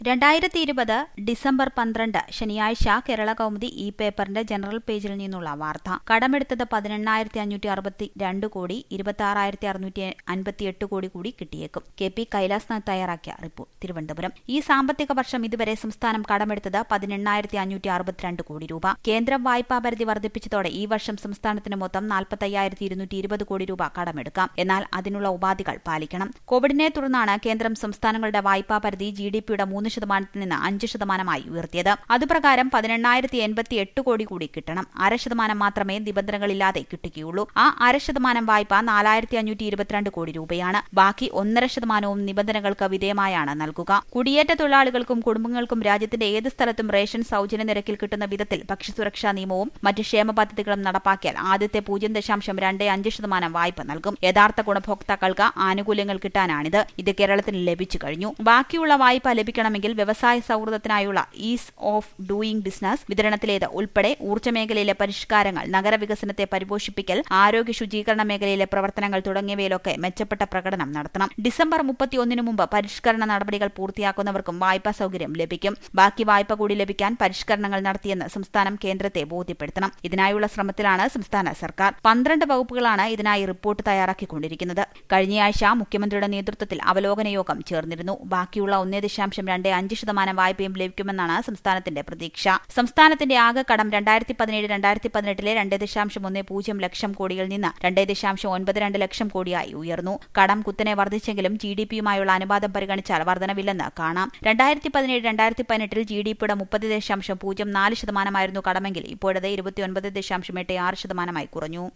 രണ്ടായിരത്തി ഇരുപത് ഡിസംബർ പന്ത്രണ്ട് ശനിയാഴ്ച കേരള കൗമുദി ഇ പേപ്പറിന്റെ ജനറൽ പേജിൽ നിന്നുള്ള വാർത്ത കടമെടുത്തത് പതിനെണ്ണായിരത്തി അഞ്ഞൂറ്റി അറുപത്തി രണ്ട് കോടി ഇരുപത്തി ആറായിരത്തി അറുന്നൂറ്റി അൻപത്തിയെട്ട് കോടി കൂടി കിട്ടിയേക്കും കെ പി കൈലാസ്നാഥ് തയ്യാറാക്കിയ റിപ്പോർട്ട് തിരുവനന്തപുരം ഈ സാമ്പത്തിക വർഷം ഇതുവരെ സംസ്ഥാനം കടമെടുത്തത് പതിനെണ്ണായിരത്തി അഞ്ഞൂറ്റി അറുപത്തിരണ്ട് കോടി രൂപ കേന്ദ്രം വായ്പാ പരിധി വർദ്ധിപ്പിച്ചതോടെ ഈ വർഷം സംസ്ഥാനത്തിന് മൊത്തം നാൽപ്പത്തയ്യായിരത്തി ഇരുന്നൂറ്റി ഇരുപത് കോടി രൂപ കടമെടുക്കാം എന്നാൽ അതിനുള്ള ഉപാധികൾ പാലിക്കണം കോവിഡിനെ തുടർന്നാണ് കേന്ദ്രം സംസ്ഥാനങ്ങളുടെ വായ്പാ പരിധി ജി ഡി പിയുടെ മൂന്ന് ശതമാനത്തിൽ നിന്ന് അഞ്ച് ശതമാനമായി ഉയർത്തിയത് അതുപ്രകാരം പതിനെണ്ണായിരത്തി എൺപത്തി എട്ട് കോടി കൂടി കിട്ടണം അര ശതമാനം മാത്രമേ നിബന്ധനകളില്ലാതെ കിട്ടുകയുള്ളൂ ആ അര ശതമാനം വായ്പ നാലായിരത്തി അഞ്ഞൂറ്റി ഇരുപത്തിരണ്ട് കോടി രൂപയാണ് ബാക്കി ഒന്നര ശതമാനവും നിബന്ധനകൾക്ക് വിധേയമായാണ് നൽകുക കുടിയേറ്റ തൊഴിലാളികൾക്കും കുടുംബങ്ങൾക്കും രാജ്യത്തിന്റെ ഏത് സ്ഥലത്തും റേഷൻ സൌജന്യ നിരക്കിൽ കിട്ടുന്ന വിധത്തിൽ ഭക്ഷ്യസുരക്ഷാ നിയമവും മറ്റ് ക്ഷേമ പദ്ധതികളും നടപ്പാക്കിയാൽ ആദ്യത്തെ പൂജ്യം ദശാംശം രണ്ട് അഞ്ച് ശതമാനം വായ്പ നൽകും യഥാർത്ഥ ഗുണഭോക്താക്കൾക്ക് ആനുകൂല്യങ്ങൾ കിട്ടാനാണിത് ഇത് കേരളത്തിന് ലഭിച്ചു കഴിഞ്ഞു ബാക്കിയുള്ള വായ്പ ലഭിക്കണമെങ്കിൽ വ്യവസായ സൌഹൃദത്തിനായുള്ള ഈസ് ഓഫ് ഡൂയിങ് ബിസിനസ് വിതരണത്തിലേത് ഉൾപ്പെടെ ഊർജ്ജ മേഖലയിലെ പരിഷ്കാരങ്ങൾ നഗരവികസനത്തെ പരിപോഷിപ്പിക്കൽ ആരോഗ്യ ശുചീകരണ മേഖലയിലെ പ്രവർത്തനങ്ങൾ തുടങ്ങിയവയിലൊക്കെ മെച്ചപ്പെട്ട പ്രകടനം നടത്തണം ഡിസംബർ മുപ്പത്തിയൊന്നിനു മുമ്പ് പരിഷ്കരണ നടപടികൾ പൂർത്തിയാക്കുന്നവർക്കും വായ്പാ സൌകര്യം ലഭിക്കും ബാക്കി വായ്പ കൂടി ലഭിക്കാൻ പരിഷ്കരണങ്ങൾ നടത്തിയെന്ന് സംസ്ഥാനം കേന്ദ്രത്തെ ബോധ്യപ്പെടുത്തണം ഇതിനായുള്ള ശ്രമത്തിലാണ് സംസ്ഥാന സർക്കാർ പന്ത്രണ്ട് വകുപ്പുകളാണ് ഇതിനായി റിപ്പോർട്ട് തയ്യാറാക്കിക്കൊണ്ടിരിക്കുന്നത് കഴിഞ്ഞയാഴ്ച മുഖ്യമന്ത്രിയുടെ നേതൃത്വത്തിൽ അവലോകന യോഗം ചേർന്നിരുന്നു ബാക്കിയുള്ള ഒന്നേ ദശാംശം രണ്ട് അഞ്ച് ശതമാനം വായ്പയും ലഭിക്കുമെന്നാണ് സംസ്ഥാനത്തിന്റെ പ്രതീക്ഷ സംസ്ഥാനത്തിന്റെ ആകെ കടം രണ്ടായിരത്തി പതിനേഴ് രണ്ടായിരത്തി പതിനെട്ടിലെ രണ്ട് ദശാംശം ഒന്ന് പൂജ്യം ലക്ഷം കോടിയിൽ നിന്ന് രണ്ട് ദശാംശം ഒൻപത് രണ്ട് ലക്ഷം കോടിയായി ഉയർന്നു കടം കുത്തനെ വർദ്ധിച്ചെങ്കിലും ജി ഡി പിയുമായുള്ള അനുപാതം പരിഗണിച്ചാൽ വർധനവില്ലെന്ന് കാണാം രണ്ടായിരത്തി പതിനേഴ് രണ്ടായിരത്തി പതിനെട്ടിൽ ജി ഡി പിയുടെ മുപ്പത് ദശാംശം പൂജ്യം നാല് ശതമാനമായിരുന്നു കടമെങ്കിൽ ഇപ്പോഴത് ഇരുപത്തിയൊൻപത് ദശാംശം എട്ട് ആറ് ശതമാനമായി കുറഞ്ഞു